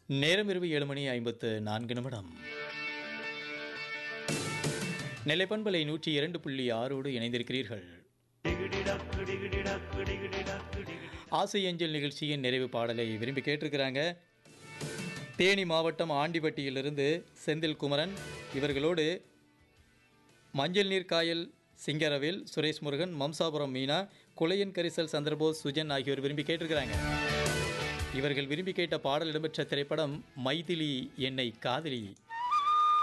நேரம் இரவு ஏழு மணி ஐம்பத்து நான்கு நிமிடம் நெல்லைப்பண்பலை நூற்றி இரண்டு புள்ளி ஆறோடு இணைந்திருக்கிறீர்கள் ஆசை அஞ்சல் நிகழ்ச்சியின் நிறைவு பாடலை விரும்பி கேட்டிருக்கிறாங்க தேனி மாவட்டம் ஆண்டிப்பட்டியிலிருந்து செந்தில் குமரன் இவர்களோடு மஞ்சள் நீர் காயல் சிங்கரவேல் சுரேஷ் முருகன் மம்சாபுரம் மீனா குலையன் கரிசல் சந்திரபோஸ் சுஜன் ஆகியோர் விரும்பி கேட்டிருக்கிறாங்க இவர்கள் விரும்பி கேட்ட பாடல் இடம்பெற்ற திரைப்படம் மைதிலி என்னை காதலி